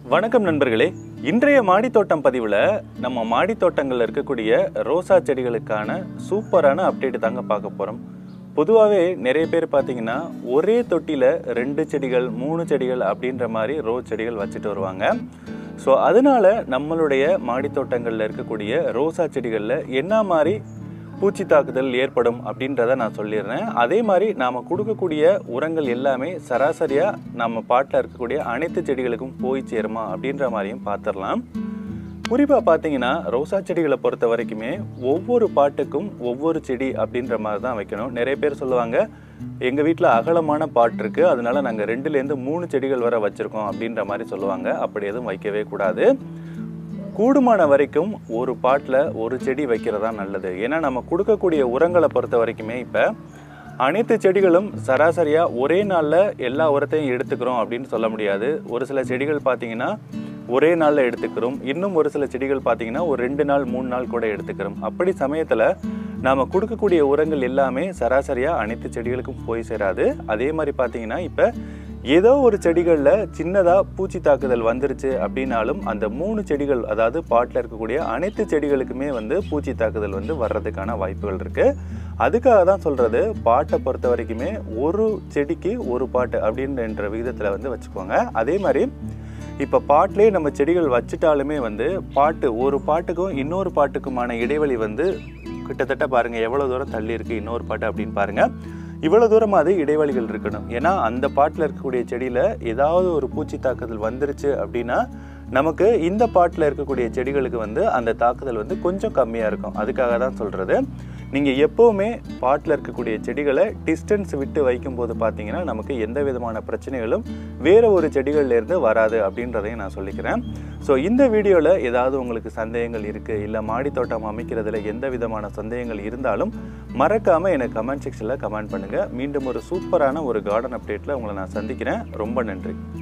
வணக்கம் நண்பர்களே இன்றைய மாடித்தோட்டம் பதிவில் நம்ம மாடித்தோட்டங்களில் இருக்கக்கூடிய ரோசா செடிகளுக்கான சூப்பரான அப்டேட் தாங்க பார்க்க போகிறோம் பொதுவாகவே நிறைய பேர் பார்த்தீங்கன்னா ஒரே தொட்டியில் ரெண்டு செடிகள் மூணு செடிகள் அப்படின்ற மாதிரி ரோஸ் செடிகள் வச்சுட்டு வருவாங்க ஸோ அதனால நம்மளுடைய மாடித்தோட்டங்களில் இருக்கக்கூடிய ரோசா செடிகளில் என்ன மாதிரி பூச்சி தாக்குதல் ஏற்படும் அப்படின்றத நான் சொல்லிடுறேன் அதே மாதிரி நாம் கொடுக்கக்கூடிய உரங்கள் எல்லாமே சராசரியாக நம்ம பாட்டில் இருக்கக்கூடிய அனைத்து செடிகளுக்கும் போய் சேருமா அப்படின்ற மாதிரியும் பார்த்துடலாம் குறிப்பாக பார்த்தீங்கன்னா ரோசா செடிகளை பொறுத்த வரைக்குமே ஒவ்வொரு பாட்டுக்கும் ஒவ்வொரு செடி அப்படின்ற மாதிரி தான் வைக்கணும் நிறைய பேர் சொல்லுவாங்க எங்கள் வீட்டில் அகலமான பாட் இருக்குது அதனால நாங்கள் ரெண்டுலேருந்து மூணு செடிகள் வரை வச்சுருக்கோம் அப்படின்ற மாதிரி சொல்லுவாங்க அப்படி எதுவும் வைக்கவே கூடாது கூடுமான வரைக்கும் ஒரு பாட்டில் ஒரு செடி வைக்கிறதா நல்லது ஏன்னா நம்ம கொடுக்கக்கூடிய உரங்களை பொறுத்த வரைக்குமே இப்போ அனைத்து செடிகளும் சராசரியாக ஒரே நாளில் எல்லா உரத்தையும் எடுத்துக்கிறோம் அப்படின்னு சொல்ல முடியாது ஒரு சில செடிகள் பார்த்தீங்கன்னா ஒரே நாளில் எடுத்துக்கிறோம் இன்னும் ஒரு சில செடிகள் பார்த்தீங்கன்னா ஒரு ரெண்டு நாள் மூணு நாள் கூட எடுத்துக்கிறோம் அப்படி சமயத்தில் நாம் கொடுக்கக்கூடிய உரங்கள் எல்லாமே சராசரியாக அனைத்து செடிகளுக்கும் போய் சேராது அதே மாதிரி பார்த்தீங்கன்னா இப்போ ஏதோ ஒரு செடிகளில் சின்னதாக பூச்சி தாக்குதல் வந்துருச்சு அப்படின்னாலும் அந்த மூணு செடிகள் அதாவது பாட்டில் இருக்கக்கூடிய அனைத்து செடிகளுக்குமே வந்து பூச்சி தாக்குதல் வந்து வர்றதுக்கான வாய்ப்புகள் இருக்குது அதுக்காக தான் சொல்கிறது பாட்டை பொறுத்த வரைக்குமே ஒரு செடிக்கு ஒரு பாட்டு அப்படின்ற விகிதத்தில் வந்து வச்சுக்கோங்க அதே மாதிரி இப்போ பாட்டிலே நம்ம செடிகள் வச்சுட்டாலுமே வந்து பாட்டு ஒரு பாட்டுக்கும் இன்னொரு பாட்டுக்குமான இடைவெளி வந்து கிட்டத்தட்ட பாருங்கள் எவ்வளோ தூரம் தள்ளி இருக்குது இன்னொரு பாட்டு அப்படின்னு பாருங்கள் இவ்வளோ தூரமாவது இடைவெளிகள் இருக்கணும் ஏன்னா அந்த பாட்டில் இருக்கக்கூடிய செடியில் ஏதாவது ஒரு பூச்சி தாக்குதல் வந்துருச்சு அப்படின்னா நமக்கு இந்த பாட்டில் இருக்கக்கூடிய செடிகளுக்கு வந்து அந்த தாக்குதல் வந்து கொஞ்சம் கம்மியாக இருக்கும் அதுக்காக தான் சொல்கிறது நீங்கள் எப்போவுமே பாட்டில் இருக்கக்கூடிய செடிகளை டிஸ்டன்ஸ் விட்டு வைக்கும்போது பார்த்தீங்கன்னா நமக்கு எந்த விதமான பிரச்சனைகளும் வேறு ஒரு செடிகள்லேருந்து வராது அப்படின்றதையும் நான் சொல்லிக்கிறேன் ஸோ இந்த வீடியோவில் ஏதாவது உங்களுக்கு சந்தேகங்கள் இருக்குது இல்லை மாடித்தோட்டம் அமைக்கிறதுல எந்த விதமான சந்தேகங்கள் இருந்தாலும் மறக்காமல் எனக்கு கமெண்ட் செக்ஷனில் கமெண்ட் பண்ணுங்கள் மீண்டும் ஒரு சூப்பரான ஒரு கார்டன் அப்டேட்டில் உங்களை நான் சந்திக்கிறேன் ரொம்ப நன்றி